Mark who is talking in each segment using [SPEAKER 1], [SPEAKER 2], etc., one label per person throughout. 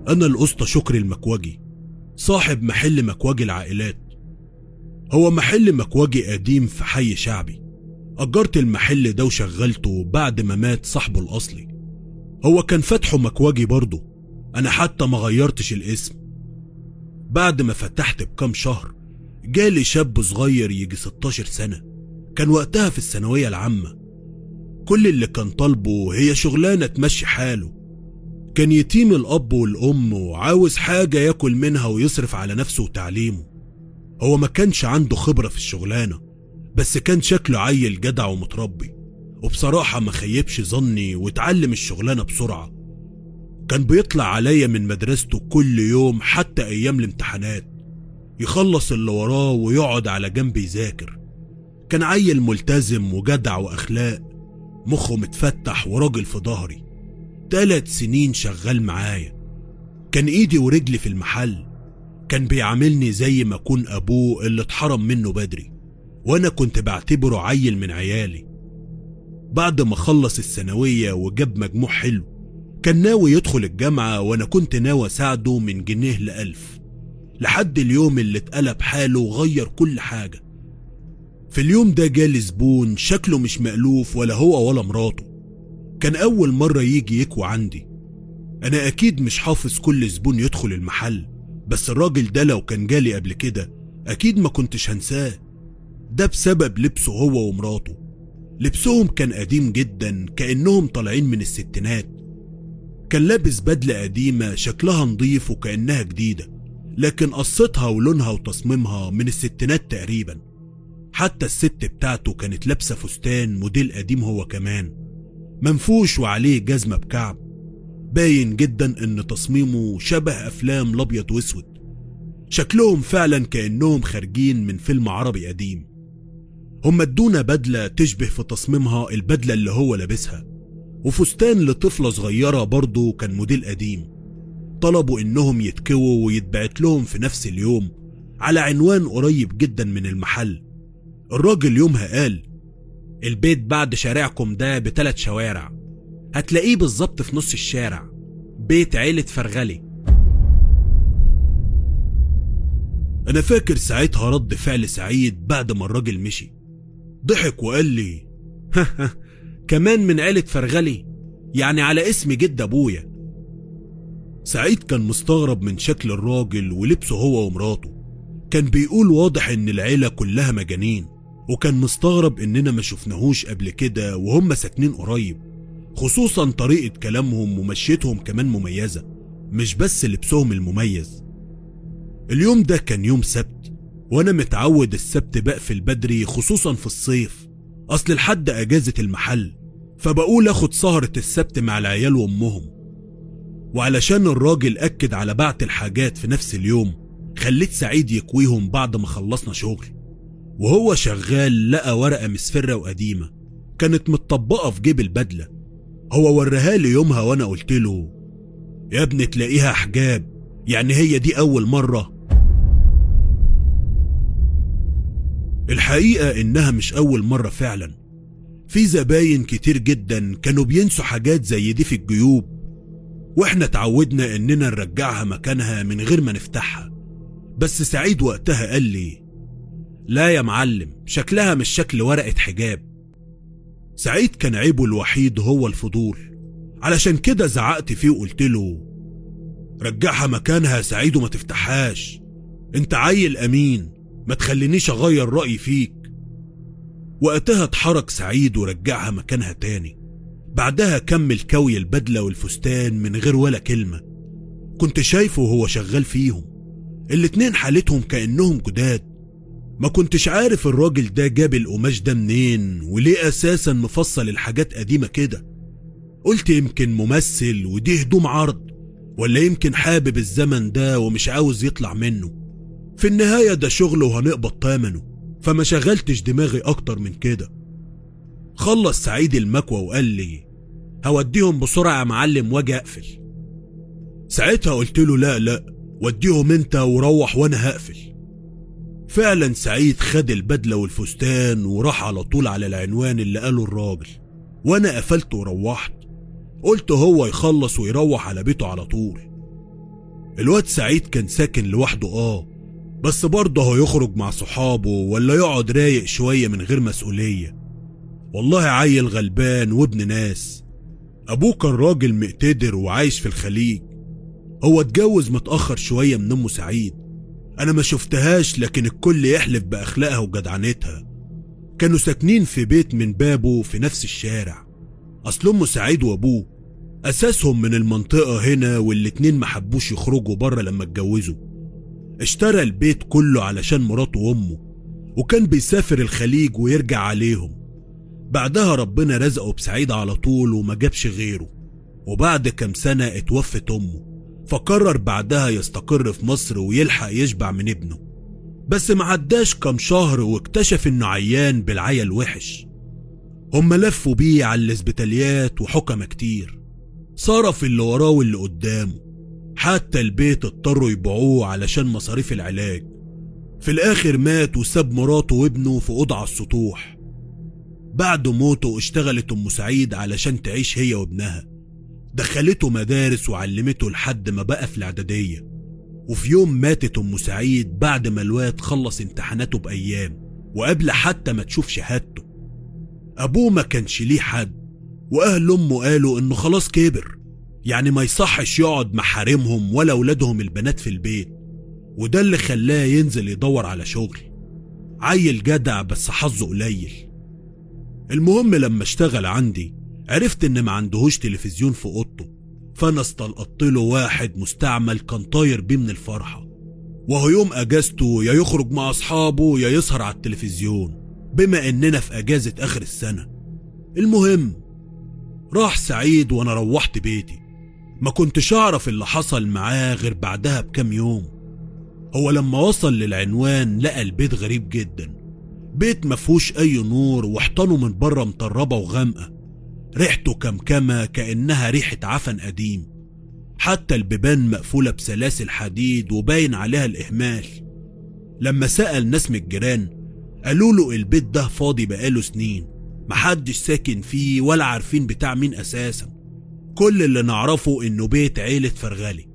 [SPEAKER 1] أنا الأسطى شكري المكوجي صاحب محل مكواجي العائلات هو محل مكواجي قديم في حي شعبي أجرت المحل ده وشغلته بعد ما مات صاحبه الأصلي هو كان فتحه مكواجي برضه أنا حتى ما غيرتش الاسم بعد ما فتحت بكام شهر جالي شاب صغير يجي 16 سنة كان وقتها في الثانوية العامة كل اللي كان طالبه هي شغلانة تمشي حاله كان يتيم الأب والأم وعاوز حاجة ياكل منها ويصرف على نفسه وتعليمه هو ما كانش عنده خبرة في الشغلانة بس كان شكله عيل جدع ومتربي وبصراحة ما خيبش ظني واتعلم الشغلانة بسرعة كان بيطلع عليا من مدرسته كل يوم حتى أيام الامتحانات يخلص اللي وراه ويقعد على جنب يذاكر كان عيل ملتزم وجدع وأخلاق مخه متفتح وراجل في ظهري تلات سنين شغال معايا كان ايدي ورجلي في المحل كان بيعاملني زي ما اكون ابوه اللي اتحرم منه بدري وانا كنت بعتبره عيل من عيالي بعد ما خلص الثانوية وجاب مجموع حلو كان ناوي يدخل الجامعة وانا كنت ناوي اساعده من جنيه لألف لحد اليوم اللي اتقلب حاله وغير كل حاجة في اليوم ده جالي زبون شكله مش مألوف ولا هو ولا مراته كان أول مرة يجي يكوى عندي أنا أكيد مش حافظ كل زبون يدخل المحل بس الراجل ده لو كان جالي قبل كده أكيد ما كنتش هنساه ده بسبب لبسه هو ومراته لبسهم كان قديم جدا كأنهم طالعين من الستينات كان لابس بدلة قديمة شكلها نظيف وكأنها جديدة لكن قصتها ولونها وتصميمها من الستينات تقريبا حتى الست بتاعته كانت لابسة فستان موديل قديم هو كمان منفوش وعليه جزمة بكعب باين جدا ان تصميمه شبه افلام الابيض واسود شكلهم فعلا كانهم خارجين من فيلم عربي قديم هم ادونا بدلة تشبه في تصميمها البدلة اللي هو لابسها وفستان لطفلة صغيرة برضه كان موديل قديم طلبوا انهم يتكووا ويتبعت لهم في نفس اليوم على عنوان قريب جدا من المحل الراجل يومها قال البيت بعد شارعكم ده بثلاث شوارع هتلاقيه بالظبط في نص الشارع بيت عيلة فرغلي أنا فاكر ساعتها رد فعل سعيد بعد ما الراجل مشي ضحك وقال لي كمان من عيلة فرغلي يعني على اسم جد أبويا سعيد كان مستغرب من شكل الراجل ولبسه هو ومراته كان بيقول واضح إن العيلة كلها مجانين وكان مستغرب إننا ما شفناهوش قبل كده وهم ساكنين قريب خصوصا طريقة كلامهم ومشيتهم كمان مميزة مش بس لبسهم المميز اليوم ده كان يوم سبت وانا متعود السبت بقفل بدري خصوصا في الصيف اصل الحد اجازة المحل فبقول اخد سهرة السبت مع العيال وامهم وعلشان الراجل اكد على بعت الحاجات في نفس اليوم خليت سعيد يكويهم بعد ما خلصنا شغل وهو شغال لقى ورقة مسفرة وقديمة كانت متطبقة في جيب البدلة هو وريها لي يومها وانا قلت له يا ابني تلاقيها حجاب يعني هي دي اول مرة الحقيقة انها مش اول مرة فعلا في زباين كتير جدا كانوا بينسوا حاجات زي دي في الجيوب واحنا اتعودنا اننا نرجعها مكانها من غير ما نفتحها بس سعيد وقتها قال لي لا يا معلم شكلها مش شكل ورقة حجاب سعيد كان عيبه الوحيد هو الفضول علشان كده زعقت فيه وقلت له رجعها مكانها يا سعيد وما تفتحهاش انت عيل امين ما تخلينيش اغير رأيي فيك وقتها اتحرك سعيد ورجعها مكانها تاني بعدها كمل كوي البدلة والفستان من غير ولا كلمة كنت شايفه وهو شغال فيهم الاتنين حالتهم كأنهم جداد ما كنتش عارف الراجل ده جاب القماش ده منين وليه اساسا مفصل الحاجات قديمة كده قلت يمكن ممثل ودي هدوم عرض ولا يمكن حابب الزمن ده ومش عاوز يطلع منه في النهاية ده شغل وهنقبض تامنه فما شغلتش دماغي اكتر من كده خلص سعيد المكوى وقال لي هوديهم بسرعة يا معلم واجي اقفل ساعتها قلت له لا لا وديهم انت وروح وانا هقفل فعلا سعيد خد البدلة والفستان وراح على طول على العنوان اللي قاله الراجل وانا قفلت وروحت قلت هو يخلص ويروح على بيته على طول الواد سعيد كان ساكن لوحده اه بس برضه هيخرج مع صحابه ولا يقعد رايق شوية من غير مسؤولية والله عيل غلبان وابن ناس أبوه كان راجل مقتدر وعايش في الخليج هو اتجوز متأخر شوية من أمه سعيد أنا ما شفتهاش لكن الكل يحلف بأخلاقها وجدعنتها كانوا ساكنين في بيت من بابه في نفس الشارع أصل أمه سعيد وأبوه أساسهم من المنطقة هنا والاتنين ما حبوش يخرجوا بره لما اتجوزوا اشترى البيت كله علشان مراته وأمه وكان بيسافر الخليج ويرجع عليهم بعدها ربنا رزقه بسعيد على طول وما جابش غيره وبعد كام سنة اتوفت أمه فقرر بعدها يستقر في مصر ويلحق يشبع من ابنه بس ما عداش كام شهر واكتشف انه عيان بالعيا الوحش هم لفوا بيه على الاسبيتاليات وحكمة كتير صرف اللي وراه واللي قدامه حتى البيت اضطروا يبيعوه علشان مصاريف العلاج في الاخر مات وساب مراته وابنه في اوضه على السطوح بعد موته اشتغلت ام سعيد علشان تعيش هي وابنها دخلته مدارس وعلمته لحد ما بقى في الاعداديه وفي يوم ماتت ام سعيد بعد ما الواد خلص امتحاناته بايام وقبل حتى ما تشوف شهادته ابوه ما كانش ليه حد واهل امه قالوا انه خلاص كبر يعني ما يصحش يقعد مع حريمهم ولا اولادهم البنات في البيت وده اللي خلاه ينزل يدور على شغل عيل جدع بس حظه قليل المهم لما اشتغل عندي عرفت ان ما عندهوش تلفزيون في اوضته فانا استلقطت له واحد مستعمل كان طاير بيه من الفرحه وهو يوم اجازته يا يخرج مع اصحابه يا يسهر على التلفزيون بما اننا في اجازه اخر السنه المهم راح سعيد وانا روحت بيتي ما كنتش اعرف اللي حصل معاه غير بعدها بكام يوم هو لما وصل للعنوان لقى البيت غريب جدا بيت مفهوش اي نور وحيطانه من بره مطربه وغامقه ريحته كمكمه كانها ريحه عفن قديم حتى البيبان مقفوله بسلاسل حديد وباين عليها الاهمال لما سال ناس من الجيران قالوا له البيت ده فاضي بقاله سنين محدش ساكن فيه ولا عارفين بتاع مين اساسا كل اللي نعرفه انه بيت عيلة فرغلي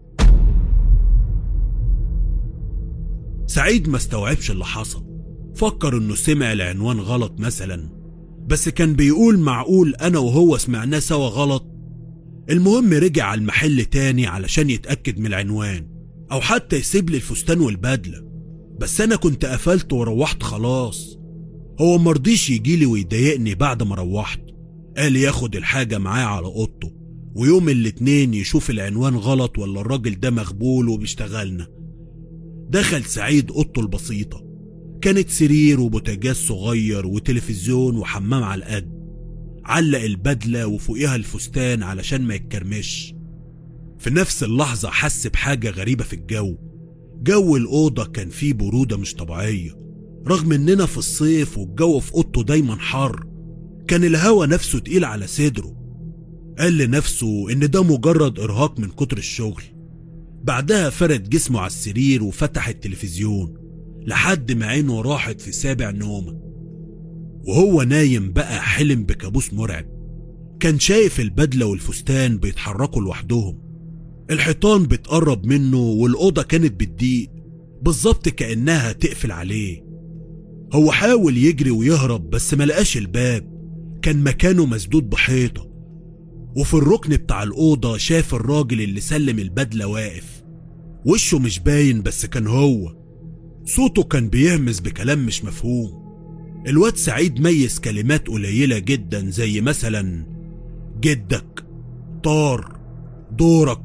[SPEAKER 1] سعيد ما استوعبش اللي حصل فكر انه سمع العنوان غلط مثلا بس كان بيقول معقول انا وهو سمعناه سوا غلط المهم رجع على المحل تاني علشان يتأكد من العنوان او حتى يسيب لي الفستان والبدلة بس انا كنت قفلت وروحت خلاص هو مرضيش يجيلي ويضايقني بعد ما روحت قال ياخد الحاجة معاه على اوضته ويوم الاتنين يشوف العنوان غلط ولا الراجل ده مغبول وبيشتغلنا دخل سعيد اوضته البسيطة كانت سرير وبوتاجاز صغير وتلفزيون وحمام على القد علق البدلة وفوقيها الفستان علشان ما يتكرمش في نفس اللحظة حس بحاجة غريبة في الجو جو الأوضة كان فيه برودة مش طبيعية رغم إننا في الصيف والجو في أوضته دايما حر كان الهوا نفسه تقيل على صدره قال لنفسه إن ده مجرد إرهاق من كتر الشغل بعدها فرد جسمه على السرير وفتح التلفزيون لحد ما عينه راحت في سابع نومه وهو نايم بقى حلم بكابوس مرعب كان شايف البدلة والفستان بيتحركوا لوحدهم الحيطان بتقرب منه والأوضة كانت بتضيق بالظبط كأنها تقفل عليه هو حاول يجري ويهرب بس ما لقاش الباب كان مكانه مسدود بحيطة وفي الركن بتاع الأوضة شاف الراجل اللي سلم البدلة واقف وشه مش باين بس كان هو صوته كان بيهمس بكلام مش مفهوم الواد سعيد ميز كلمات قليلة جدا زي مثلا جدك طار دورك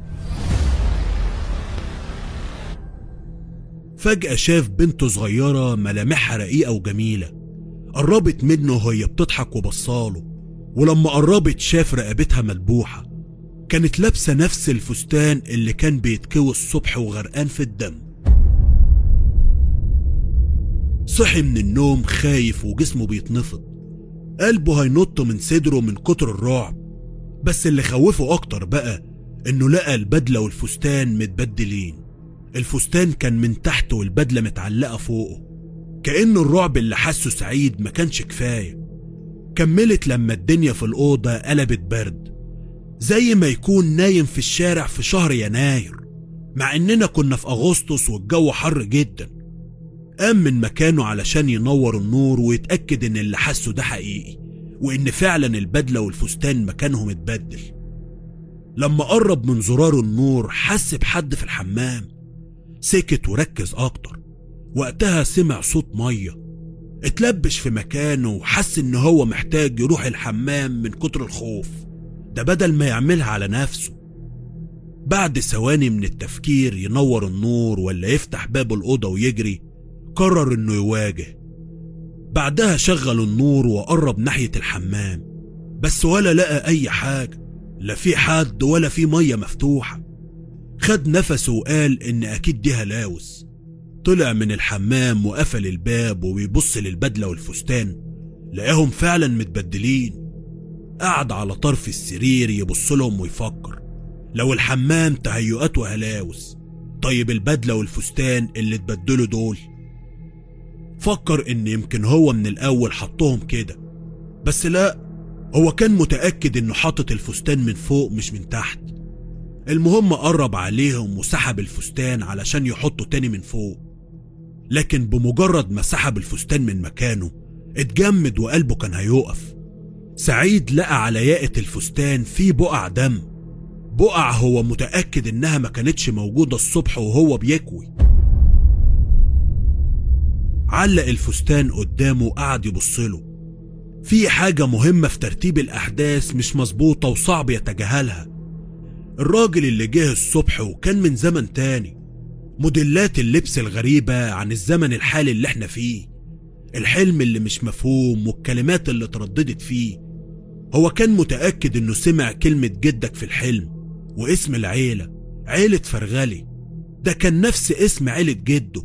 [SPEAKER 1] فجأة شاف بنت صغيرة ملامحها رقيقة وجميلة قربت منه وهي بتضحك وبصاله ولما قربت شاف رقبتها مدبوحة كانت لابسة نفس الفستان اللي كان بيتكوي الصبح وغرقان في الدم صحي من النوم خايف وجسمه بيتنفض قلبه هينط من صدره من كتر الرعب بس اللي خوفه أكتر بقى إنه لقى البدلة والفستان متبدلين الفستان كان من تحت والبدلة متعلقة فوقه كأن الرعب اللي حسه سعيد ما كانش كفاية كملت لما الدنيا في الأوضة قلبت برد زي ما يكون نايم في الشارع في شهر يناير مع إننا كنا في أغسطس والجو حر جدا قام من مكانه علشان ينور النور ويتأكد إن اللي حسه ده حقيقي وإن فعلا البدلة والفستان مكانهم اتبدل لما قرب من زرار النور حس بحد في الحمام سكت وركز أكتر وقتها سمع صوت مية اتلبش في مكانه وحس إن هو محتاج يروح الحمام من كتر الخوف ده بدل ما يعملها على نفسه بعد ثواني من التفكير ينور النور ولا يفتح باب الأوضة ويجري قرر إنه يواجه بعدها شغل النور وقرب ناحية الحمام بس ولا لقى أي حاجة لا في حد ولا في مية مفتوحة خد نفسه وقال إن أكيد دي هلاوس طلع من الحمام وقفل الباب وبيبص للبدلة والفستان لقاهم فعلا متبدلين قعد على طرف السرير يبص لهم ويفكر لو الحمام تهيؤات وهلاوس طيب البدلة والفستان اللي اتبدلوا دول فكر ان يمكن هو من الاول حطهم كده بس لا هو كان متأكد انه حاطط الفستان من فوق مش من تحت المهم قرب عليهم وسحب الفستان علشان يحطه تاني من فوق لكن بمجرد ما سحب الفستان من مكانه اتجمد وقلبه كان هيقف سعيد لقى على ياقة الفستان في بقع دم بقع هو متأكد انها ما كانتش موجودة الصبح وهو بيكوي علق الفستان قدامه وقعد يبصله في حاجة مهمة في ترتيب الأحداث مش مظبوطة وصعب يتجاهلها الراجل اللي جه الصبح وكان من زمن تاني موديلات اللبس الغريبة عن الزمن الحالي اللي احنا فيه الحلم اللي مش مفهوم والكلمات اللي ترددت فيه هو كان متأكد انه سمع كلمة جدك في الحلم واسم العيلة عيلة فرغلي ده كان نفس اسم عيلة جده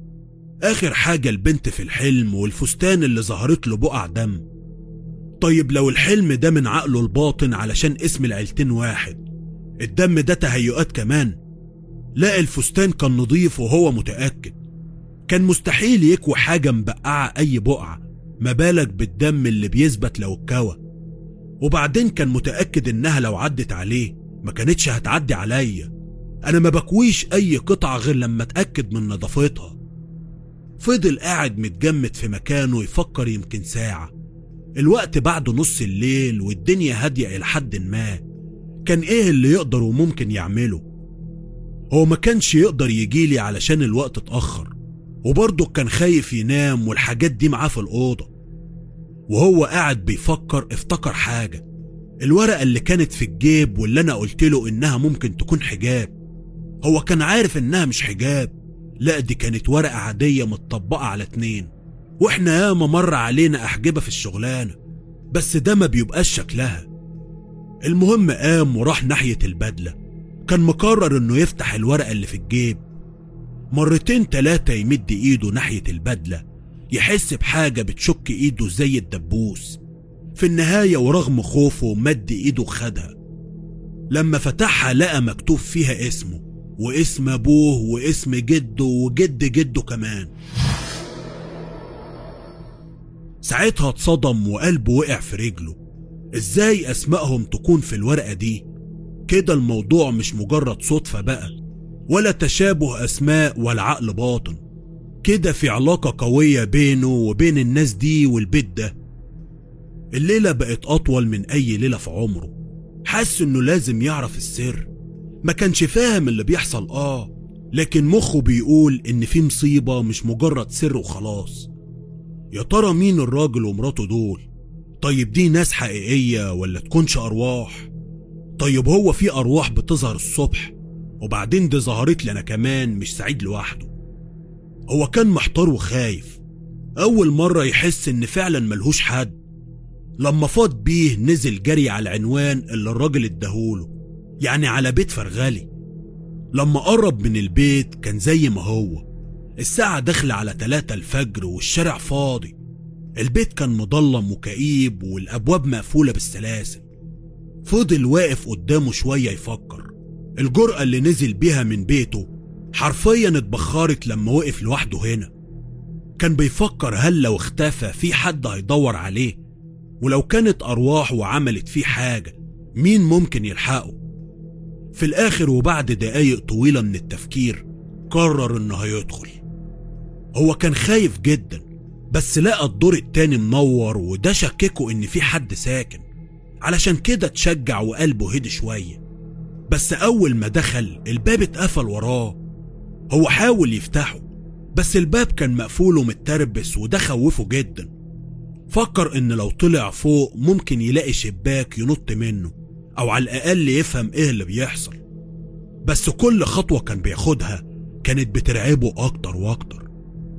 [SPEAKER 1] آخر حاجة البنت في الحلم والفستان اللي ظهرت له بقع دم طيب لو الحلم ده من عقله الباطن علشان اسم العيلتين واحد الدم ده تهيؤات كمان لا الفستان كان نظيف وهو متأكد كان مستحيل يكوي حاجة مبقعة أي بقعة ما بالك بالدم اللي بيثبت لو اتكوى وبعدين كان متأكد إنها لو عدت عليه ما كانتش هتعدي عليا أنا ما بكويش أي قطعة غير لما أتأكد من نظافتها فضل قاعد متجمد في مكانه يفكر يمكن ساعة الوقت بعد نص الليل والدنيا هادية إلى حد ما كان إيه اللي يقدر وممكن يعمله هو ما كانش يقدر يجيلي علشان الوقت اتأخر وبرضه كان خايف ينام والحاجات دي معاه في الأوضة وهو قاعد بيفكر افتكر حاجة الورقة اللي كانت في الجيب واللي أنا قلت له إنها ممكن تكون حجاب هو كان عارف إنها مش حجاب لا دي كانت ورقة عادية متطبقة على اتنين واحنا ياما مر علينا أحجبة في الشغلانة بس ده ما بيبقاش شكلها المهم قام وراح ناحية البدلة كان مقرر انه يفتح الورقة اللي في الجيب مرتين تلاتة يمد ايده ناحية البدلة يحس بحاجة بتشك ايده زي الدبوس في النهاية ورغم خوفه مد ايده وخدها لما فتحها لقى مكتوب فيها اسمه واسم ابوه واسم جده وجد جده كمان ساعتها اتصدم وقلبه وقع في رجله ازاي اسمائهم تكون في الورقة دي كده الموضوع مش مجرد صدفة بقى ولا تشابه اسماء ولا عقل باطن كده في علاقة قوية بينه وبين الناس دي والبيت ده الليلة بقت أطول من أي ليلة في عمره حس إنه لازم يعرف السر ما كانش فاهم اللي بيحصل آه لكن مخه بيقول إن في مصيبة مش مجرد سر وخلاص يا ترى مين الراجل ومراته دول طيب دي ناس حقيقية ولا تكونش أرواح طيب هو في أرواح بتظهر الصبح وبعدين دي ظهرت لي أنا كمان مش سعيد لوحده هو كان محتار وخايف أول مرة يحس إن فعلا ملهوش حد لما فاض بيه نزل جري على العنوان اللي الراجل اداهوله يعني على بيت فرغلي لما قرب من البيت كان زي ما هو الساعة داخلة على تلاتة الفجر والشارع فاضي البيت كان مضلم وكئيب والأبواب مقفولة بالسلاسل فضل واقف قدامه شوية يفكر الجرأة اللي نزل بيها من بيته حرفيا اتبخرت لما وقف لوحده هنا كان بيفكر هل لو اختفى في حد هيدور عليه ولو كانت أرواح وعملت فيه حاجة مين ممكن يلحقه في الآخر وبعد دقايق طويلة من التفكير قرر إنه هيدخل هو كان خايف جدا بس لقى الدور التاني منور وده شككه إن في حد ساكن علشان كده اتشجع وقلبه هدي شوية بس أول ما دخل الباب اتقفل وراه هو حاول يفتحه بس الباب كان مقفول ومتربس وده خوفه جدا فكر ان لو طلع فوق ممكن يلاقي شباك ينط منه او على الاقل يفهم ايه اللي بيحصل بس كل خطوة كان بياخدها كانت بترعبه اكتر واكتر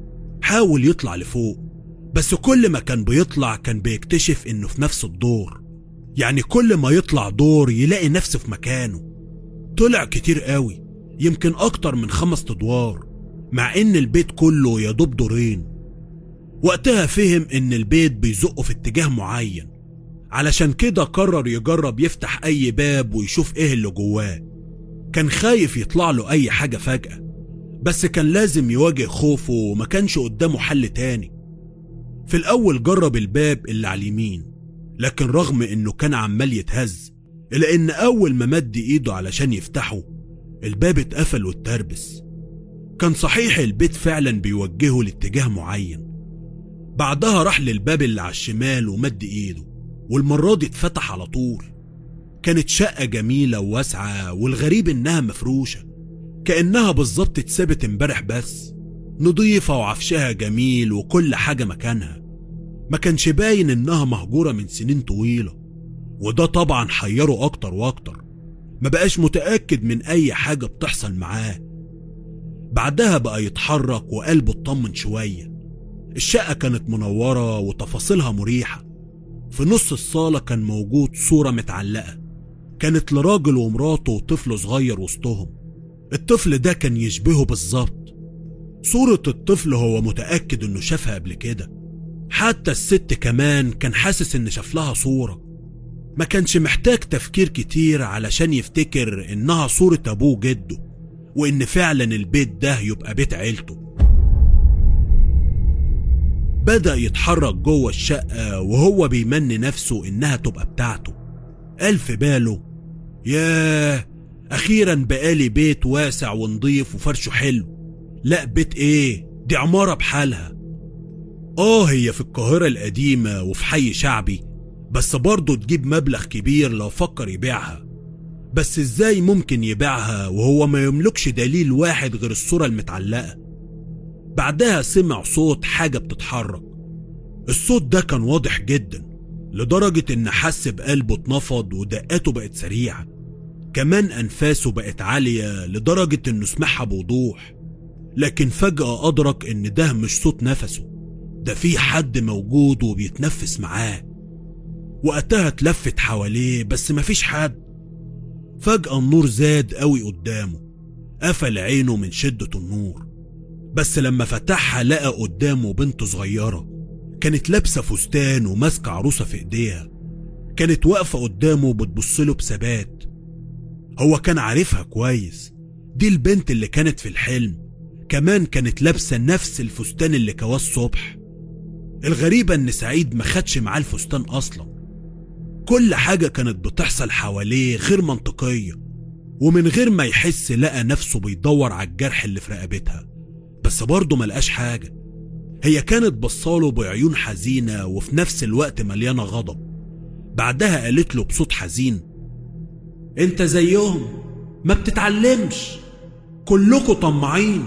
[SPEAKER 1] حاول يطلع لفوق بس كل ما كان بيطلع كان بيكتشف انه في نفس الدور يعني كل ما يطلع دور يلاقي نفسه في مكانه طلع كتير قوي يمكن اكتر من خمس ادوار مع ان البيت كله يدوب دورين وقتها فهم ان البيت بيزقه في اتجاه معين علشان كده قرر يجرب يفتح اي باب ويشوف ايه اللي جواه كان خايف يطلع له اي حاجة فجأة بس كان لازم يواجه خوفه وما كانش قدامه حل تاني في الاول جرب الباب اللي على اليمين لكن رغم انه كان عمال يتهز الا ان اول ما مد ايده علشان يفتحه الباب اتقفل واتربس كان صحيح البيت فعلا بيوجهه لاتجاه معين بعدها راح للباب اللي على الشمال ومد ايده والمرة دي اتفتح على طول كانت شقة جميلة وواسعة والغريب انها مفروشة كأنها بالظبط اتثبت امبارح بس نضيفة وعفشها جميل وكل حاجة مكانها ما كانش باين انها مهجورة من سنين طويلة وده طبعا حيره اكتر واكتر ما بقاش متأكد من اي حاجة بتحصل معاه بعدها بقى يتحرك وقلبه اطمن شوية الشقة كانت منورة وتفاصيلها مريحة في نص الصالة كان موجود صورة متعلقة كانت لراجل ومراته وطفل صغير وسطهم الطفل ده كان يشبهه بالظبط صورة الطفل هو متأكد انه شافها قبل كده حتى الست كمان كان حاسس ان شاف لها صورة ما كانش محتاج تفكير كتير علشان يفتكر انها صورة ابوه جده وان فعلا البيت ده يبقى بيت عيلته بدأ يتحرك جوه الشقة وهو بيمني نفسه إنها تبقى بتاعته قال في باله ياه أخيرا بقالي بيت واسع ونضيف وفرشه حلو لا بيت إيه دي عمارة بحالها آه هي في القاهرة القديمة وفي حي شعبي بس برضه تجيب مبلغ كبير لو فكر يبيعها بس ازاي ممكن يبيعها وهو ما يملكش دليل واحد غير الصورة المتعلقة بعدها سمع صوت حاجة بتتحرك الصوت ده كان واضح جدا لدرجة إن حس بقلبه اتنفض ودقاته بقت سريعة كمان أنفاسه بقت عالية لدرجة إنه سمعها بوضوح لكن فجأة أدرك إن ده مش صوت نفسه ده في حد موجود وبيتنفس معاه وقتها اتلفت حواليه بس مفيش حد فجأة النور زاد قوي قدامه قفل عينه من شدة النور بس لما فتحها لقى قدامه بنت صغيرة كانت لابسة فستان وماسكة عروسة في ايديها كانت واقفة قدامه بتبصله بثبات هو كان عارفها كويس دي البنت اللي كانت في الحلم كمان كانت لابسة نفس الفستان اللي كواه الصبح الغريبة ان سعيد ما خدش معاه الفستان اصلا كل حاجة كانت بتحصل حواليه غير منطقية ومن غير ما يحس لقى نفسه بيدور على الجرح اللي في رقبتها بس برضه ملقاش حاجة هي كانت بصاله بعيون حزينة وفي نفس الوقت مليانة غضب بعدها قالت له بصوت حزين انت زيهم ما بتتعلمش كلكوا طماعين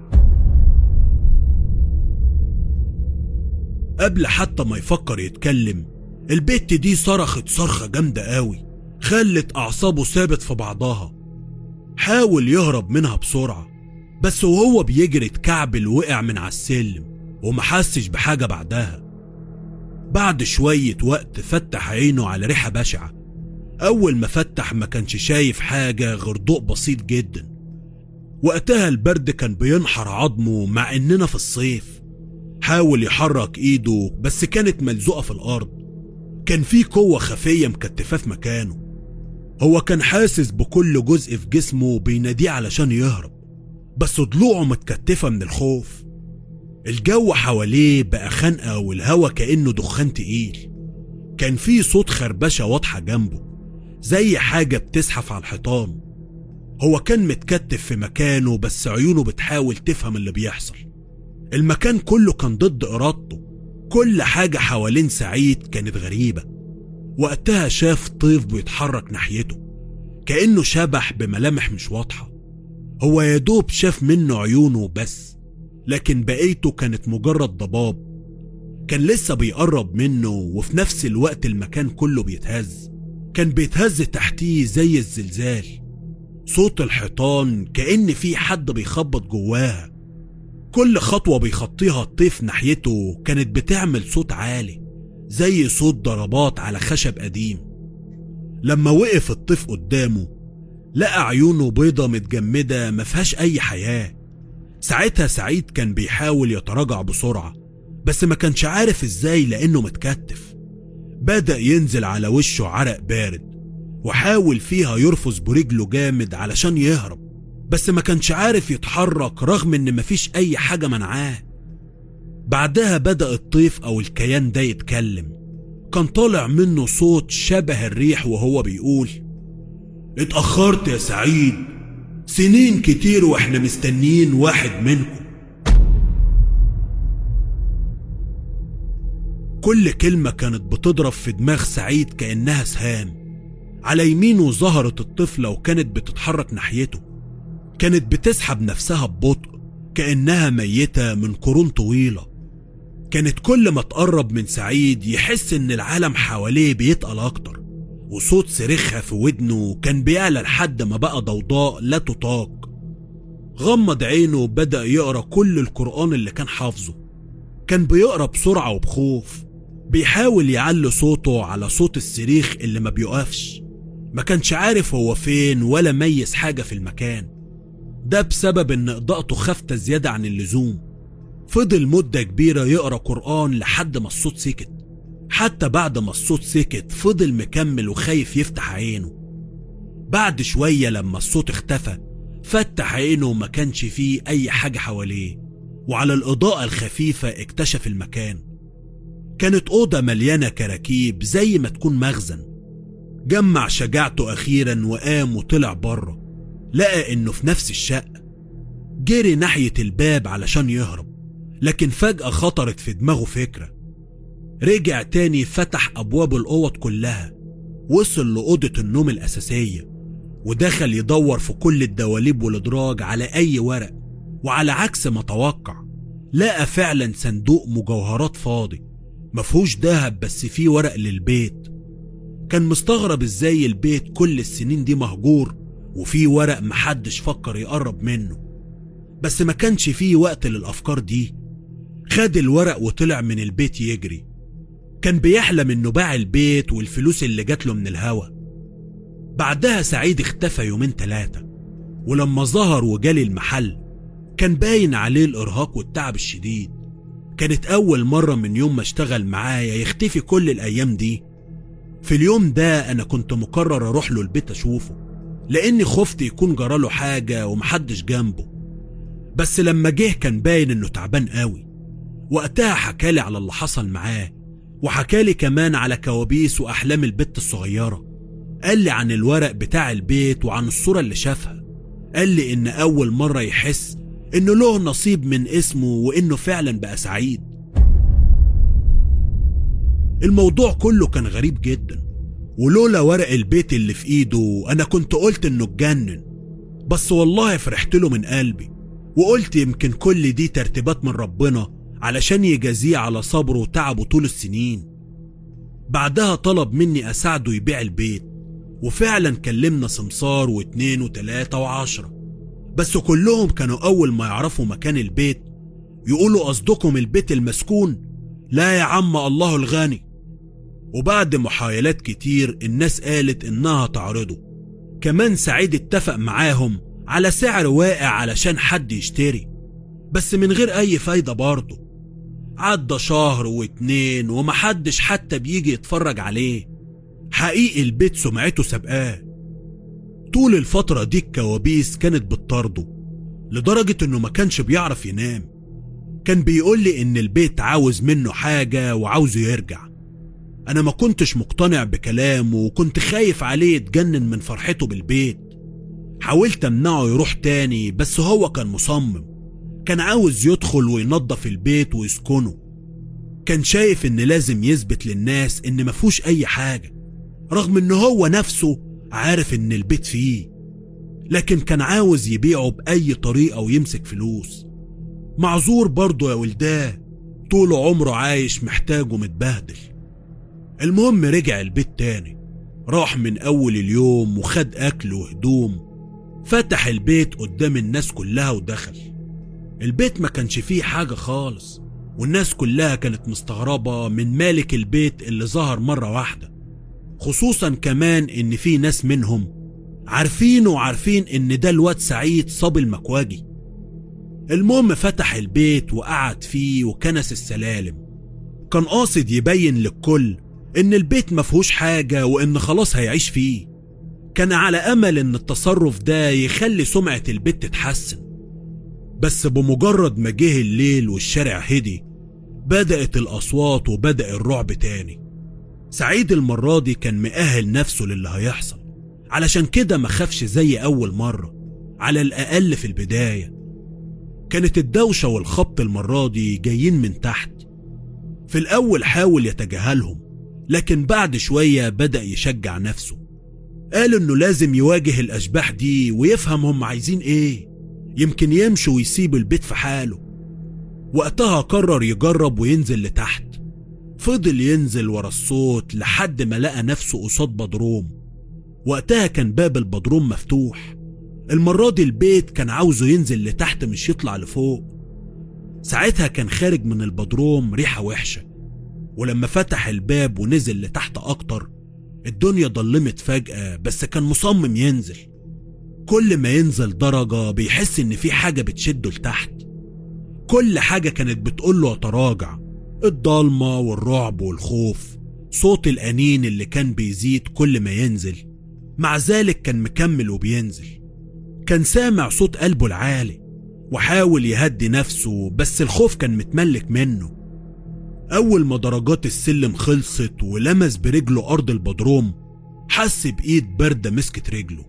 [SPEAKER 1] قبل حتى ما يفكر يتكلم البت دي صرخت صرخة جامدة قوي خلت أعصابه ثابت في بعضها حاول يهرب منها بسرعة بس وهو بيجري اتكعبل وقع من على السلم ومحسش بحاجة بعدها بعد شوية وقت فتح عينه على ريحة بشعة أول ما فتح ما كانش شايف حاجة غير ضوء بسيط جدا وقتها البرد كان بينحر عظمه مع إننا في الصيف حاول يحرك إيده بس كانت ملزوقة في الأرض كان في قوة خفية مكتفاه في مكانه هو كان حاسس بكل جزء في جسمه بيناديه علشان يهرب بس ضلوعه متكتفة من الخوف الجو حواليه بقى خنقة والهوا كأنه دخان تقيل كان في صوت خربشة واضحة جنبه زي حاجة بتزحف على الحيطان هو كان متكتف في مكانه بس عيونه بتحاول تفهم اللي بيحصل المكان كله كان ضد إرادته كل حاجة حوالين سعيد كانت غريبة وقتها شاف طيف بيتحرك ناحيته كأنه شبح بملامح مش واضحة هو يا دوب شاف منه عيونه بس لكن بقيته كانت مجرد ضباب كان لسه بيقرب منه وفي نفس الوقت المكان كله بيتهز كان بيتهز تحتيه زي الزلزال صوت الحيطان كأن في حد بيخبط جواها كل خطوة بيخطيها الطيف ناحيته كانت بتعمل صوت عالي زي صوت ضربات على خشب قديم لما وقف الطيف قدامه لقى عيونه بيضة متجمدة مفيهاش أي حياة ساعتها سعيد كان بيحاول يتراجع بسرعة بس ما كانش عارف ازاي لأنه متكتف بدأ ينزل على وشه عرق بارد وحاول فيها يرفس برجله جامد علشان يهرب بس ما كانش عارف يتحرك رغم ان مفيش اي حاجة منعاه بعدها بدأ الطيف او الكيان ده يتكلم كان طالع منه صوت شبه الريح وهو بيقول اتأخرت يا سعيد سنين كتير واحنا مستنيين واحد منكم كل كلمة كانت بتضرب في دماغ سعيد كأنها سهام على يمينه ظهرت الطفلة وكانت بتتحرك ناحيته كانت بتسحب نفسها ببطء كأنها ميتة من قرون طويلة كانت كل ما تقرب من سعيد يحس إن العالم حواليه بيتقل أكتر وصوت صريخها في ودنه كان بيعلى لحد ما بقى ضوضاء لا تطاق غمض عينه وبدأ يقرأ كل القرآن اللي كان حافظه كان بيقرأ بسرعة وبخوف بيحاول يعلي صوته على صوت الصريخ اللي ما بيقفش ما كانش عارف هو فين ولا ميز حاجة في المكان ده بسبب ان اضاءته خافتة زيادة عن اللزوم فضل مدة كبيرة يقرأ قرآن لحد ما الصوت سكت حتى بعد ما الصوت سكت فضل مكمل وخايف يفتح عينه بعد شوية لما الصوت اختفى فتح عينه وما كانش فيه أي حاجة حواليه وعلى الإضاءة الخفيفة اكتشف المكان كانت أوضة مليانة كراكيب زي ما تكون مخزن جمع شجاعته أخيرا وقام وطلع بره لقى إنه في نفس الشقة جري ناحية الباب علشان يهرب لكن فجأة خطرت في دماغه فكرة رجع تاني فتح أبواب الأوض كلها وصل لأوضة النوم الأساسية ودخل يدور في كل الدواليب والأدراج على أي ورق وعلى عكس ما توقع لقى فعلا صندوق مجوهرات فاضي مفهوش دهب بس فيه ورق للبيت كان مستغرب ازاي البيت كل السنين دي مهجور وفيه ورق محدش فكر يقرب منه بس ما كانش فيه وقت للأفكار دي خد الورق وطلع من البيت يجري كان بيحلم انه باع البيت والفلوس اللي جات له من الهوا بعدها سعيد اختفى يومين تلاتة ولما ظهر وجالي المحل كان باين عليه الإرهاق والتعب الشديد كانت أول مرة من يوم ما اشتغل معايا يختفي كل الأيام دي في اليوم ده أنا كنت مقرر أروح له البيت أشوفه لأني خفت يكون جراله حاجة ومحدش جنبه بس لما جه كان باين إنه تعبان قوي وقتها حكالي على اللي حصل معاه وحكالي كمان على كوابيس وأحلام البت الصغيرة قال لي عن الورق بتاع البيت وعن الصورة اللي شافها قال لي إن أول مرة يحس إنه له نصيب من اسمه وإنه فعلا بقى سعيد الموضوع كله كان غريب جدا ولولا ورق البيت اللي في ايده انا كنت قلت انه اتجنن بس والله فرحت له من قلبي وقلت يمكن كل دي ترتيبات من ربنا علشان يجازيه على صبره وتعبه طول السنين بعدها طلب مني اساعده يبيع البيت وفعلا كلمنا سمسار واتنين وتلاتة وعشرة بس كلهم كانوا اول ما يعرفوا مكان البيت يقولوا قصدكم البيت المسكون لا يا عم الله الغني وبعد محايلات كتير الناس قالت انها تعرضه كمان سعيد اتفق معاهم على سعر واقع علشان حد يشتري بس من غير اي فايدة برضه عدى شهر واتنين ومحدش حتى بيجي يتفرج عليه حقيقي البيت سمعته سابقاه طول الفترة دي الكوابيس كانت بتطارده لدرجة انه ما كانش بيعرف ينام كان بيقول لي ان البيت عاوز منه حاجة وعاوزه يرجع انا ما كنتش مقتنع بكلامه وكنت خايف عليه يتجنن من فرحته بالبيت حاولت امنعه يروح تاني بس هو كان مصمم كان عاوز يدخل وينظف البيت ويسكنه كان شايف ان لازم يثبت للناس ان مفهوش اي حاجة رغم ان هو نفسه عارف ان البيت فيه لكن كان عاوز يبيعه بأي طريقة ويمسك فلوس معذور برضه يا ولداه طول عمره عايش محتاج ومتبهدل المهم رجع البيت تاني راح من أول اليوم وخد أكل وهدوم فتح البيت قدام الناس كلها ودخل البيت ما كانش فيه حاجة خالص والناس كلها كانت مستغربة من مالك البيت اللي ظهر مرة واحدة خصوصا كمان ان في ناس منهم عارفين وعارفين ان ده الواد سعيد صبي المكواجي المهم فتح البيت وقعد فيه وكنس السلالم كان قاصد يبين للكل ان البيت مفهوش حاجة وان خلاص هيعيش فيه كان على امل ان التصرف ده يخلي سمعة البيت تتحسن بس بمجرد ما جه الليل والشارع هدي بدأت الأصوات وبدأ الرعب تاني سعيد المرة دي كان مأهل نفسه للي هيحصل علشان كده ما خافش زي أول مرة على الأقل في البداية كانت الدوشة والخبط المرة دي جايين من تحت في الأول حاول يتجاهلهم لكن بعد شوية بدأ يشجع نفسه قال إنه لازم يواجه الأشباح دي ويفهم هم عايزين إيه يمكن يمشوا ويسيب البيت في حاله وقتها قرر يجرب وينزل لتحت فضل ينزل ورا الصوت لحد ما لقى نفسه قصاد بدروم وقتها كان باب البدروم مفتوح المرة دي البيت كان عاوزه ينزل لتحت مش يطلع لفوق ساعتها كان خارج من البدروم ريحة وحشة ولما فتح الباب ونزل لتحت أكتر الدنيا ضلمت فجأة بس كان مصمم ينزل كل ما ينزل درجة بيحس إن في حاجة بتشده لتحت كل حاجة كانت بتقوله تراجع الضلمة والرعب والخوف صوت الأنين اللي كان بيزيد كل ما ينزل مع ذلك كان مكمل وبينزل كان سامع صوت قلبه العالي وحاول يهدي نفسه بس الخوف كان متملك منه أول ما درجات السلم خلصت ولمس برجله أرض البدروم حس بإيد باردة مسكت رجله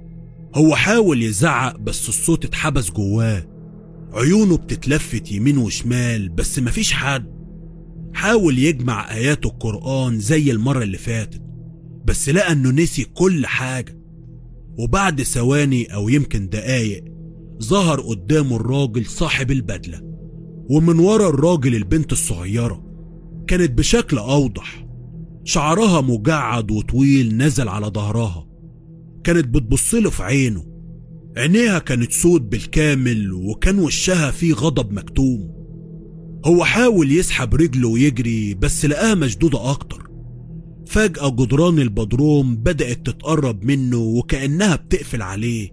[SPEAKER 1] هو حاول يزعق بس الصوت اتحبس جواه عيونه بتتلفت يمين وشمال بس مفيش حد حاول يجمع آيات القرآن زي المرة اللي فاتت بس لقى انه نسي كل حاجة وبعد ثواني او يمكن دقايق ظهر قدامه الراجل صاحب البدلة ومن ورا الراجل البنت الصغيرة كانت بشكل أوضح شعرها مجعد وطويل نزل على ظهرها كانت بتبصله في عينه عينيها كانت سود بالكامل وكان وشها فيه غضب مكتوم هو حاول يسحب رجله ويجري بس لقاها مشدودة أكتر فجأة جدران البدروم بدأت تتقرب منه وكأنها بتقفل عليه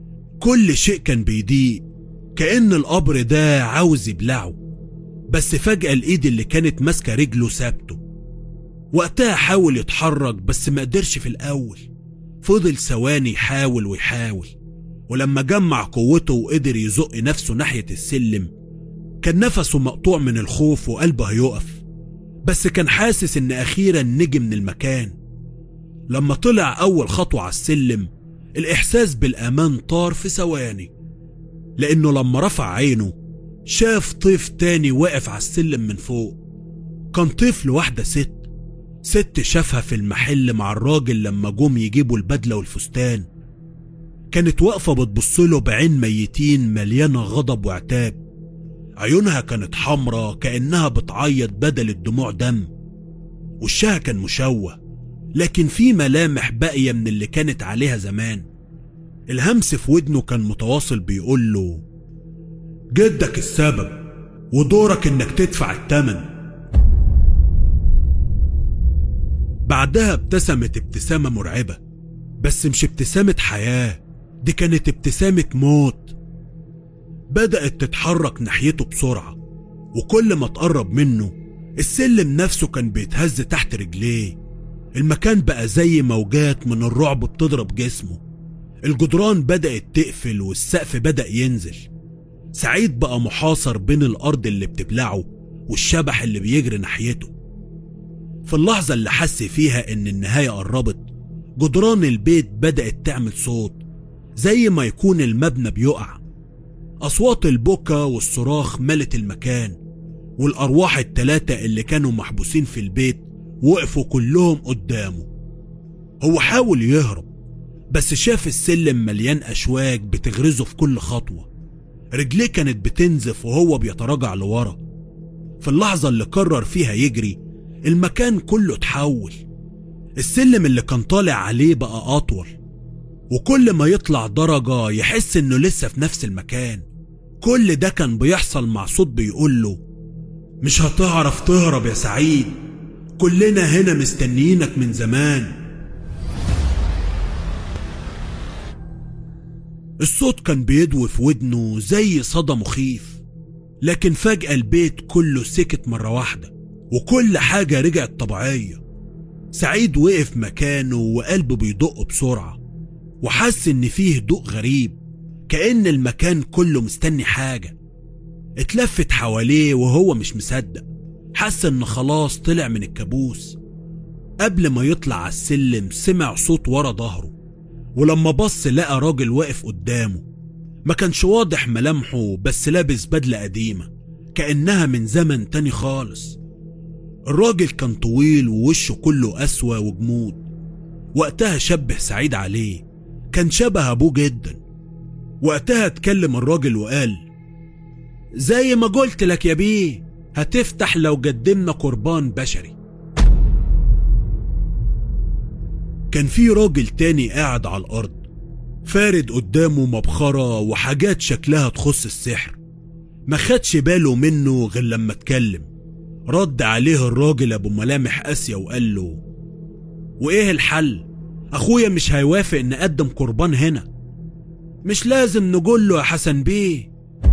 [SPEAKER 1] كل شيء كان بيضيق كأن القبر ده عاوز يبلعه بس فجأة الإيد اللي كانت ماسكة رجله سابته وقتها حاول يتحرك بس ما قدرش في الأول فضل ثواني يحاول ويحاول ولما جمع قوته وقدر يزق نفسه ناحية السلم كان نفسه مقطوع من الخوف وقلبه هيقف بس كان حاسس ان اخيرا نجي من المكان لما طلع اول خطوة على السلم الاحساس بالامان طار في ثواني لانه لما رفع عينه شاف طيف تاني واقف على السلم من فوق كان طفل واحدة ست ست شافها في المحل مع الراجل لما جم يجيبوا البدلة والفستان كانت واقفة بتبصله بعين ميتين مليانة غضب وعتاب عيونها كانت حمرة كأنها بتعيط بدل الدموع دم وشها كان مشوه لكن في ملامح باقية من اللي كانت عليها زمان الهمس في ودنه كان متواصل بيقول له جدك السبب ودورك انك تدفع التمن بعدها ابتسمت ابتسامة مرعبة بس مش ابتسامة حياة دي كانت ابتسامة موت بدأت تتحرك ناحيته بسرعة وكل ما تقرب منه السلم نفسه كان بيتهز تحت رجليه المكان بقى زي موجات من الرعب بتضرب جسمه الجدران بدأت تقفل والسقف بدأ ينزل سعيد بقى محاصر بين الأرض اللي بتبلعه والشبح اللي بيجري ناحيته في اللحظة اللي حس فيها إن النهاية قربت جدران البيت بدأت تعمل صوت زي ما يكون المبنى بيقع أصوات البكا والصراخ ملت المكان والأرواح التلاتة اللي كانوا محبوسين في البيت وقفوا كلهم قدامه هو حاول يهرب بس شاف السلم مليان أشواك بتغرزه في كل خطوة رجليه كانت بتنزف وهو بيتراجع لورا في اللحظة اللي قرر فيها يجري المكان كله اتحول السلم اللي كان طالع عليه بقى أطول وكل ما يطلع درجة يحس إنه لسه في نفس المكان كل ده كان بيحصل مع صوت بيقول له مش هتعرف تهرب يا سعيد كلنا هنا مستنيينك من زمان الصوت كان بيدوي في ودنه زي صدى مخيف لكن فجأة البيت كله سكت مرة واحدة وكل حاجة رجعت طبيعية سعيد وقف مكانه وقلبه بيدق بسرعة وحس إن فيه هدوء غريب كأن المكان كله مستني حاجة اتلفت حواليه وهو مش مصدق حس إن خلاص طلع من الكابوس قبل ما يطلع على السلم سمع صوت ورا ظهره ولما بص لقى راجل واقف قدامه ما كانش واضح ملامحه بس لابس بدلة قديمة كأنها من زمن تاني خالص الراجل كان طويل ووشه كله قسوة وجمود وقتها شبه سعيد عليه كان شبه أبوه جدا وقتها اتكلم الراجل وقال زي ما قلت لك يا بيه هتفتح لو قدمنا قربان بشري كان في راجل تاني قاعد على الأرض فارد قدامه مبخرة وحاجات شكلها تخص السحر ما خدش باله منه غير لما اتكلم رد عليه الراجل أبو ملامح قاسية وقال له وإيه الحل؟ أخويا مش هيوافق نقدم قربان هنا مش لازم نقول له يا حسن بيه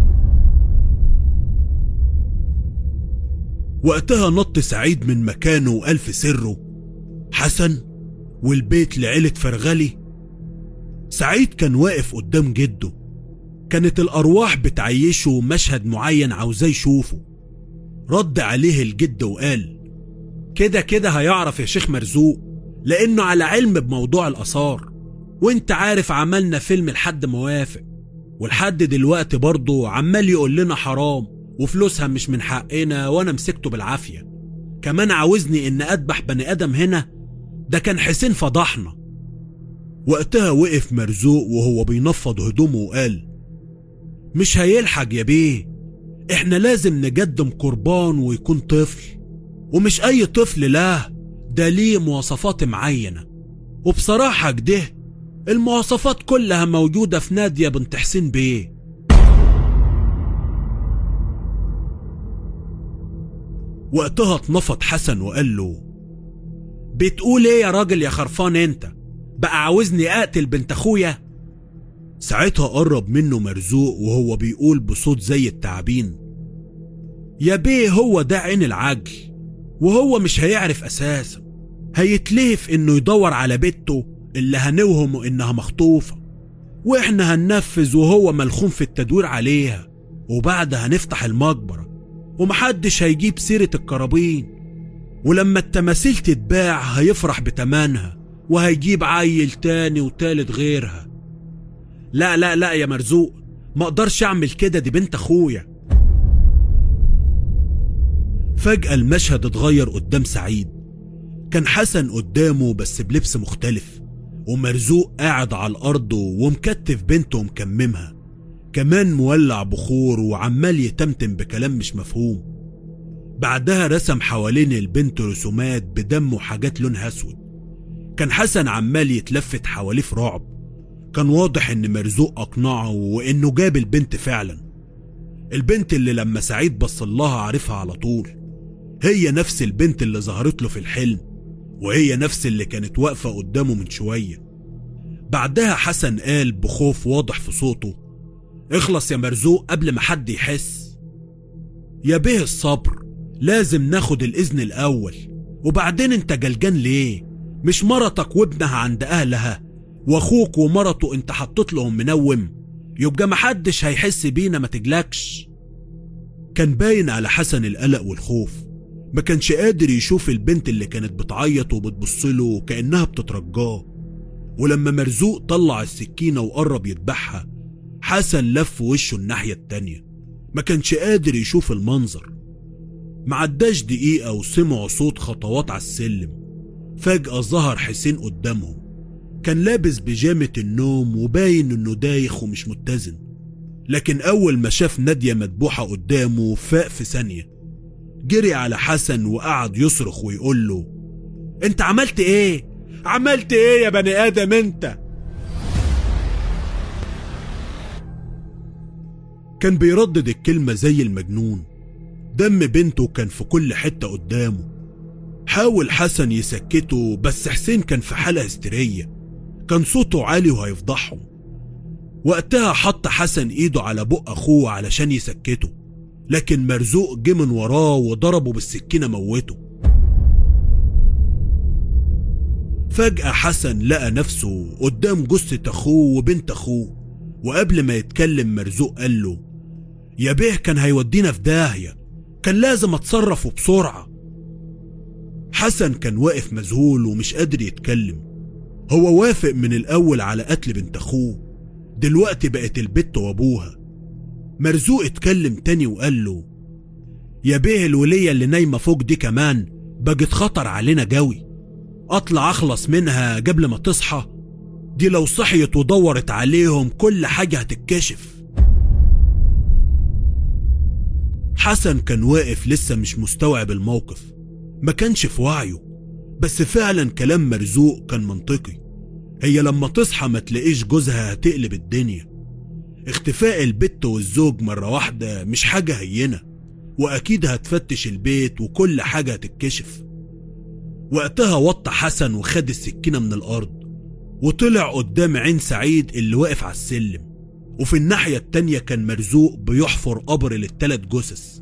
[SPEAKER 1] وقتها نط سعيد من مكانه وقال في سره حسن والبيت لعيلة فرغلي سعيد كان واقف قدام جده كانت الأرواح بتعيشه مشهد معين عاوزاه يشوفه رد عليه الجد وقال كده كده هيعرف يا شيخ مرزوق لأنه على علم بموضوع الآثار وانت عارف عملنا فيلم لحد ما وافق ولحد دلوقتي برضه عمال يقول لنا حرام وفلوسها مش من حقنا وانا مسكته بالعافية كمان عاوزني ان اذبح بني ادم هنا ده كان حسين فضحنا وقتها وقف مرزوق وهو بينفض هدومه وقال مش هيلحق يا بيه احنا لازم نقدم قربان ويكون طفل ومش اي طفل لا ده ليه مواصفات معينة وبصراحة كده المواصفات كلها موجودة في نادية بنت حسين بيه وقتها اتنفض حسن وقال له بتقول ايه يا راجل يا خرفان انت بقى عاوزني اقتل بنت اخويا ساعتها قرب منه مرزوق وهو بيقول بصوت زي التعبين يا بيه هو ده عين العجل وهو مش هيعرف اساسا هيتلهف انه يدور على بنته اللي هنوهم انها مخطوفة واحنا هننفذ وهو ملخوم في التدوير عليها وبعدها هنفتح المقبرة ومحدش هيجيب سيرة الكرابين ولما التماثيل تتباع هيفرح بتمنها وهيجيب عيل تاني وتالت غيرها لا لا لا يا مرزوق ما اقدرش اعمل كده دي بنت اخويا فجأة المشهد اتغير قدام سعيد كان حسن قدامه بس بلبس مختلف ومرزوق قاعد على الأرض ومكتف بنته ومكممها كمان مولع بخور وعمال يتمتم بكلام مش مفهوم بعدها رسم حوالين البنت رسومات بدم وحاجات لونها اسود كان حسن عمال يتلفت حواليه في رعب كان واضح ان مرزوق اقنعه وانه جاب البنت فعلا البنت اللي لما سعيد بص لها عرفها على طول هي نفس البنت اللي ظهرت له في الحلم وهي نفس اللي كانت واقفة قدامه من شوية بعدها حسن قال بخوف واضح في صوته اخلص يا مرزوق قبل ما حد يحس يا به الصبر لازم ناخد الإذن الأول وبعدين انت جلجان ليه مش مرتك وابنها عند أهلها واخوك ومرته انت حطيت لهم منوم يبقى محدش هيحس بينا ما تجلكش كان باين على حسن القلق والخوف ما كانش قادر يشوف البنت اللي كانت بتعيط وبتبصله كأنها بتترجاه ولما مرزوق طلع السكينة وقرب يذبحها حسن لف وشه الناحية التانية ما كانش قادر يشوف المنظر معداش دقيقة وسمعوا صوت خطوات على السلم فجأة ظهر حسين قدامهم كان لابس بيجامة النوم وباين انه دايخ ومش متزن لكن اول ما شاف نادية مدبوحة قدامه فاق في ثانية جري على حسن وقعد يصرخ ويقول له انت عملت ايه عملت ايه يا بني ادم انت كان بيردد الكلمة زي المجنون دم بنته كان في كل حتة قدامه حاول حسن يسكته بس حسين كان في حالة هستيرية كان صوته عالي وهيفضحهم وقتها حط حسن ايده على بق اخوه علشان يسكته لكن مرزوق جه من وراه وضربه بالسكينة موته فجأة حسن لقى نفسه قدام جثة أخوه وبنت أخوه وقبل ما يتكلم مرزوق قال له يا بيه كان هيودينا في داهية كان لازم اتصرف وبسرعة حسن كان واقف مذهول ومش قادر يتكلم هو وافق من الأول على قتل بنت أخوه دلوقتي بقت البت وأبوها مرزوق اتكلم تاني وقال له يا بيه الولية اللي نايمة فوق دي كمان بقت خطر علينا جوي اطلع اخلص منها قبل ما تصحى دي لو صحيت ودورت عليهم كل حاجة هتتكشف حسن كان واقف لسه مش مستوعب الموقف ما كانش في وعيه بس فعلا كلام مرزوق كان منطقي هي لما تصحى ما تلاقيش جوزها هتقلب الدنيا اختفاء البت والزوج مرة واحدة مش حاجة هينة وأكيد هتفتش البيت وكل حاجة هتتكشف وقتها وطى حسن وخد السكينة من الأرض وطلع قدام عين سعيد اللي واقف على السلم وفي الناحية التانية كان مرزوق بيحفر قبر للتلات جثث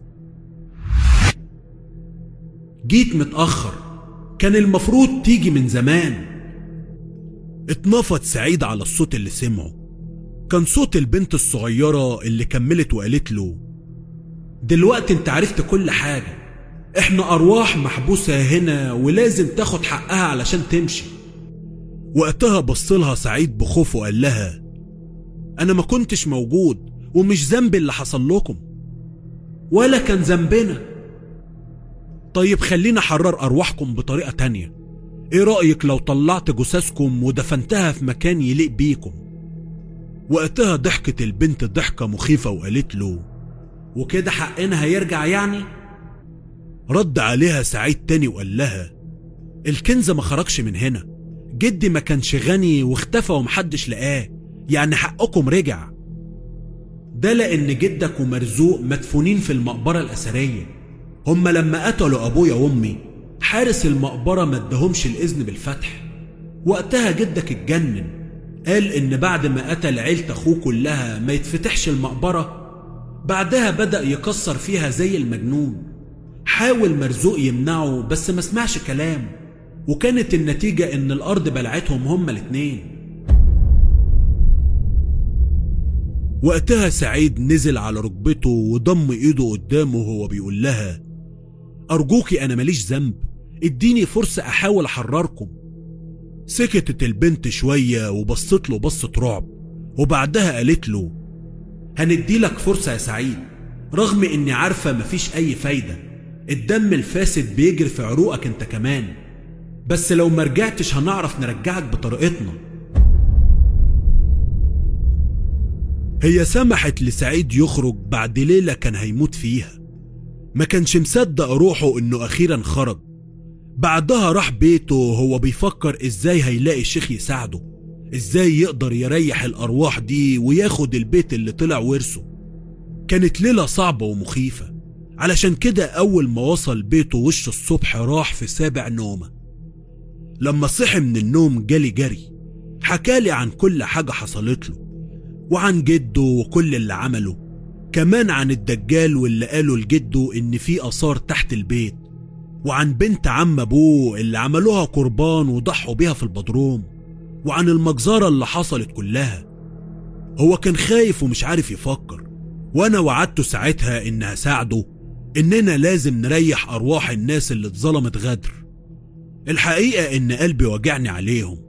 [SPEAKER 1] جيت متأخر كان المفروض تيجي من زمان اتنفض سعيد على الصوت اللي سمعه كان صوت البنت الصغيرة اللي كملت وقالت له دلوقتي انت عرفت كل حاجة احنا ارواح محبوسة هنا ولازم تاخد حقها علشان تمشي وقتها بصلها سعيد بخوف وقال لها انا ما كنتش موجود ومش ذنبي اللي حصل لكم ولا كان ذنبنا طيب خلينا حرر ارواحكم بطريقة تانية ايه رأيك لو طلعت جثثكم ودفنتها في مكان يليق بيكم وقتها ضحكت البنت ضحكة مخيفة وقالت له وكده حقنا هيرجع يعني رد عليها سعيد تاني وقال لها الكنز ما خرجش من هنا جدي ما كانش غني واختفى ومحدش لقاه يعني حقكم رجع ده لأن جدك ومرزوق مدفونين في المقبرة الأثرية هما لما قتلوا أبويا وأمي حارس المقبرة ما ادهمش الإذن بالفتح وقتها جدك اتجنن قال إن بعد ما قتل عيلة أخوه كلها ما يتفتحش المقبرة بعدها بدأ يكسر فيها زي المجنون حاول مرزوق يمنعه بس ما سمعش كلام وكانت النتيجة إن الأرض بلعتهم هما الاتنين وقتها سعيد نزل على ركبته وضم ايده قدامه وهو بيقول لها أرجوكي أنا ماليش ذنب اديني فرصة أحاول أحرركم سكتت البنت شوية وبصت له بصة رعب وبعدها قالت له هنديلك فرصة يا سعيد رغم إني عارفة مفيش أي فايدة الدم الفاسد بيجري في عروقك أنت كمان بس لو مرجعتش هنعرف نرجعك بطريقتنا هي سمحت لسعيد يخرج بعد ليلة كان هيموت فيها ما كانش مصدق روحه انه اخيرا خرج بعدها راح بيته وهو بيفكر ازاي هيلاقي الشيخ يساعده ازاي يقدر يريح الارواح دي وياخد البيت اللي طلع ورثه كانت ليلة صعبة ومخيفة علشان كده اول ما وصل بيته وش الصبح راح في سابع نومه لما صحي من النوم جالي جري حكالي عن كل حاجة حصلت له وعن جده وكل اللي عمله كمان عن الدجال واللي قالوا لجده ان في اثار تحت البيت وعن بنت عم ابوه اللي عملوها قربان وضحوا بيها في البدروم وعن المجزرة اللي حصلت كلها هو كان خايف ومش عارف يفكر وانا وعدته ساعتها ان هساعده اننا لازم نريح ارواح الناس اللي اتظلمت غدر الحقيقة ان قلبي وجعني عليهم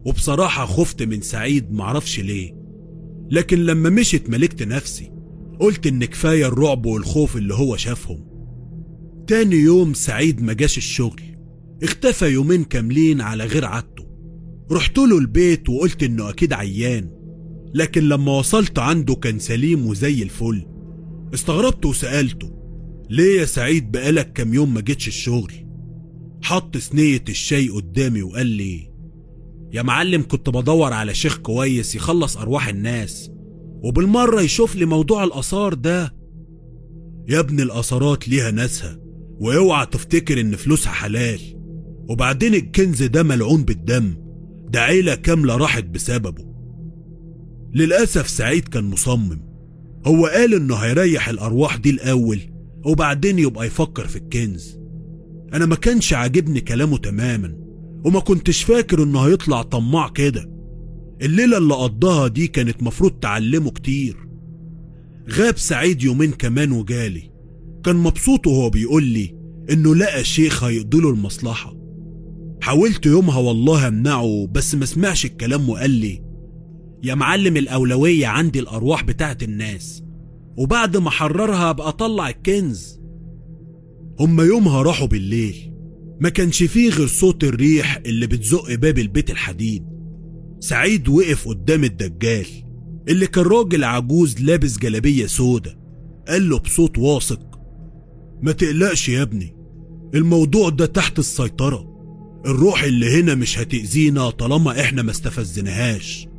[SPEAKER 1] وبصراحة خفت من سعيد معرفش ليه لكن لما مشيت ملكت نفسي قلت ان كفاية الرعب والخوف اللي هو شافهم تاني يوم سعيد ما جاش الشغل اختفى يومين كاملين على غير عادته رحت له البيت وقلت انه اكيد عيان لكن لما وصلت عنده كان سليم وزي الفل استغربت وسألته ليه يا سعيد بقالك كام يوم ما جيتش الشغل حط صينية الشاي قدامي وقال لي يا معلم كنت بدور على شيخ كويس يخلص أرواح الناس وبالمرة يشوف لي موضوع الآثار ده يا ابن الآثارات ليها ناسها واوعى تفتكر ان فلوسها حلال وبعدين الكنز ده ملعون بالدم ده عيلة كاملة راحت بسببه للأسف سعيد كان مصمم هو قال انه هيريح الأرواح دي الأول وبعدين يبقى يفكر في الكنز أنا ما كانش عاجبني كلامه تماما وما كنتش فاكر انه هيطلع طماع كده الليلة اللي قضاها دي كانت مفروض تعلمه كتير غاب سعيد يومين كمان وجالي كان مبسوط وهو بيقول لي انه لقى شيخ هيقضي له المصلحة حاولت يومها والله امنعه بس ما سمعش الكلام وقال لي يا معلم الأولوية عندي الأرواح بتاعت الناس وبعد ما حررها ابقى اطلع الكنز هما يومها راحوا بالليل ما كانش فيه غير صوت الريح اللي بتزق باب البيت الحديد سعيد وقف قدام الدجال اللي كان راجل عجوز لابس جلابية سودة قال له بصوت واثق ما تقلقش يا ابني الموضوع ده تحت السيطرة الروح اللي هنا مش هتأذينا طالما احنا ما استفزناهاش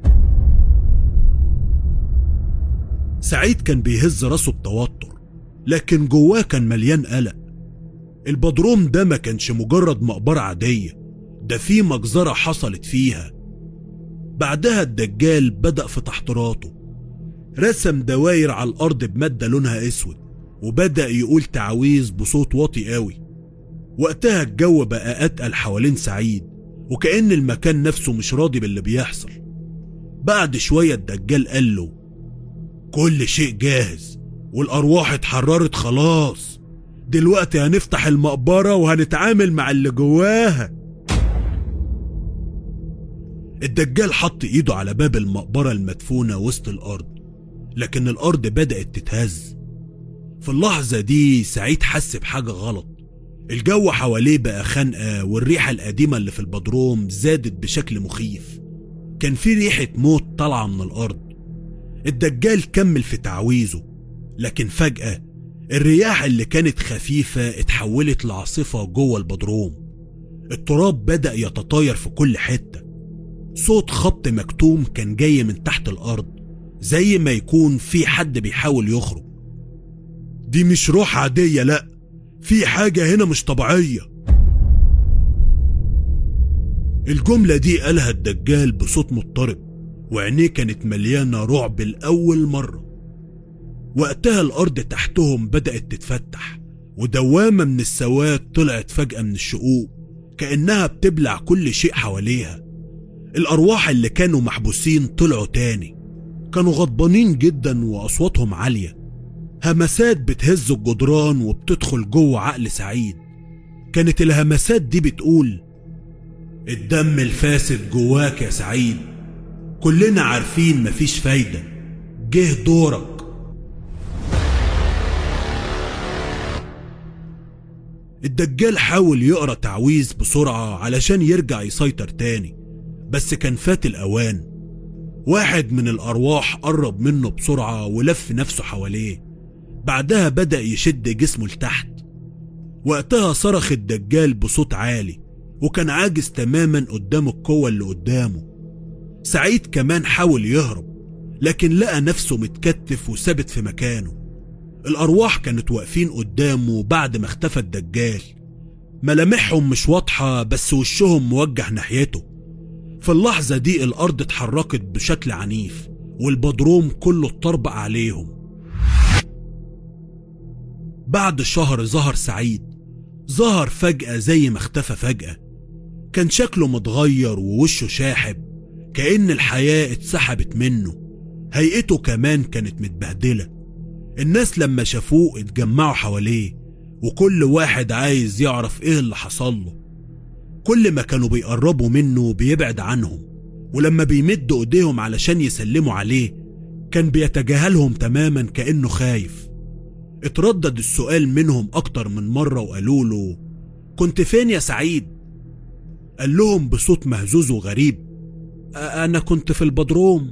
[SPEAKER 1] سعيد كان بيهز راسه بتوتر لكن جواه كان مليان قلق البدروم ده ما كانش مجرد مقبرة عادية ده في مجزرة حصلت فيها بعدها الدجال بدأ في تحضيراته رسم دواير على الأرض بمادة لونها أسود وبدأ يقول تعويذ بصوت واطي قوي وقتها الجو بقى أتقل حوالين سعيد وكأن المكان نفسه مش راضي باللي بيحصل بعد شوية الدجال قال له كل شيء جاهز والأرواح اتحررت خلاص دلوقتي هنفتح المقبرة وهنتعامل مع اللي جواها الدجال حط ايده على باب المقبرة المدفونة وسط الأرض لكن الأرض بدأت تتهز في اللحظة دي سعيد حس بحاجة غلط الجو حواليه بقى خنقة والريحة القديمة اللي في البدروم زادت بشكل مخيف كان في ريحة موت طالعة من الأرض الدجال كمل في تعويذه لكن فجأة الرياح اللي كانت خفيفة اتحولت لعاصفة جوه البدروم التراب بدأ يتطاير في كل حتة صوت خبط مكتوم كان جاي من تحت الأرض زي ما يكون في حد بيحاول يخرج دي مش روح عادية لأ في حاجة هنا مش طبيعية الجملة دي قالها الدجال بصوت مضطرب وعينيه كانت مليانة رعب لأول مرة وقتها الأرض تحتهم بدأت تتفتح ودوامة من السواد طلعت فجأة من الشقوق كأنها بتبلع كل شيء حواليها الأرواح اللي كانوا محبوسين طلعوا تاني كانوا غضبانين جدا وأصواتهم عالية همسات بتهز الجدران وبتدخل جوه عقل سعيد كانت الهمسات دي بتقول الدم الفاسد جواك يا سعيد كلنا عارفين مفيش فايدة جه دورك الدجال حاول يقرا تعويذ بسرعة علشان يرجع يسيطر تاني بس كان فات الأوان واحد من الأرواح قرب منه بسرعة ولف نفسه حواليه بعدها بدأ يشد جسمه لتحت وقتها صرخ الدجال بصوت عالي وكان عاجز تماما قدام القوة اللي قدامه سعيد كمان حاول يهرب لكن لقى نفسه متكتف وثابت في مكانه الأرواح كانت واقفين قدامه بعد ما اختفى الدجال ملامحهم مش واضحة بس وشهم موجه ناحيته في اللحظة دي الأرض اتحركت بشكل عنيف والبدروم كله اتطربق عليهم بعد شهر ظهر سعيد ظهر فجأة زي ما اختفى فجأة كان شكله متغير ووشه شاحب كأن الحياة اتسحبت منه هيئته كمان كانت متبهدلة الناس لما شافوه اتجمعوا حواليه وكل واحد عايز يعرف ايه اللي حصل له كل ما كانوا بيقربوا منه بيبعد عنهم ولما بيمدوا ايديهم علشان يسلموا عليه كان بيتجاهلهم تماما كأنه خايف اتردد السؤال منهم أكتر من مرة وقالوا له كنت فين يا سعيد؟ قال لهم بصوت مهزوز وغريب "أ- أنا كنت في البدروم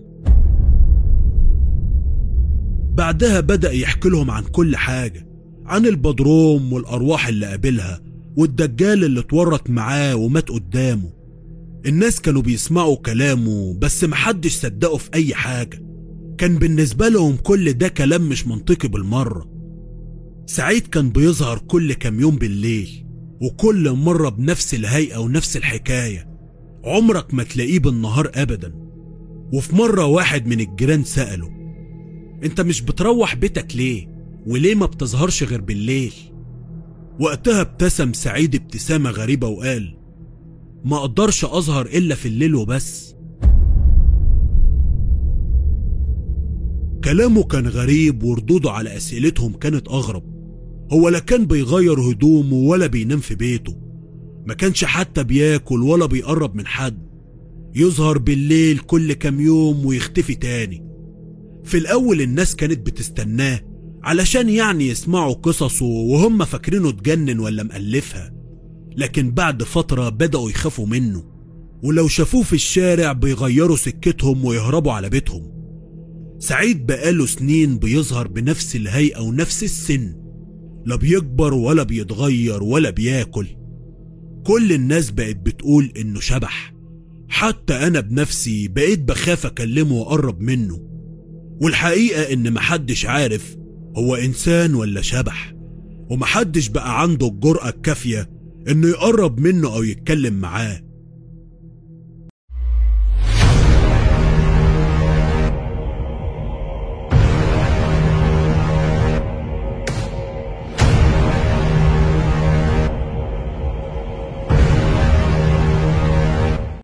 [SPEAKER 1] بعدها بدأ يحكي لهم عن كل حاجة عن البدروم والأرواح اللي قابلها والدجال اللي اتورط معاه ومات قدامه الناس كانوا بيسمعوا كلامه بس محدش صدقه في أي حاجة كان بالنسبة لهم كل ده كلام مش منطقي بالمرة سعيد كان بيظهر كل كام يوم بالليل وكل مرة بنفس الهيئة ونفس الحكاية عمرك ما تلاقيه بالنهار أبدا وفي مرة واحد من الجيران سأله انت مش بتروح بيتك ليه وليه ما بتظهرش غير بالليل وقتها ابتسم سعيد ابتسامة غريبة وقال ما اقدرش اظهر الا في الليل وبس كلامه كان غريب وردوده على اسئلتهم كانت اغرب هو لا كان بيغير هدومه ولا بينام في بيته ما كانش حتى بياكل ولا بيقرب من حد يظهر بالليل كل كام يوم ويختفي تاني في الأول الناس كانت بتستناه علشان يعني يسمعوا قصصه وهم فاكرينه اتجنن ولا مألفها لكن بعد فترة بدأوا يخافوا منه ولو شافوه في الشارع بيغيروا سكتهم ويهربوا على بيتهم سعيد بقاله سنين بيظهر بنفس الهيئة ونفس السن لا بيكبر ولا بيتغير ولا بياكل كل الناس بقت بتقول انه شبح حتى انا بنفسي بقيت بخاف اكلمه واقرب منه والحقيقة ان محدش عارف هو انسان ولا شبح ومحدش بقى عنده الجرأة الكافية انه يقرب منه او يتكلم معاه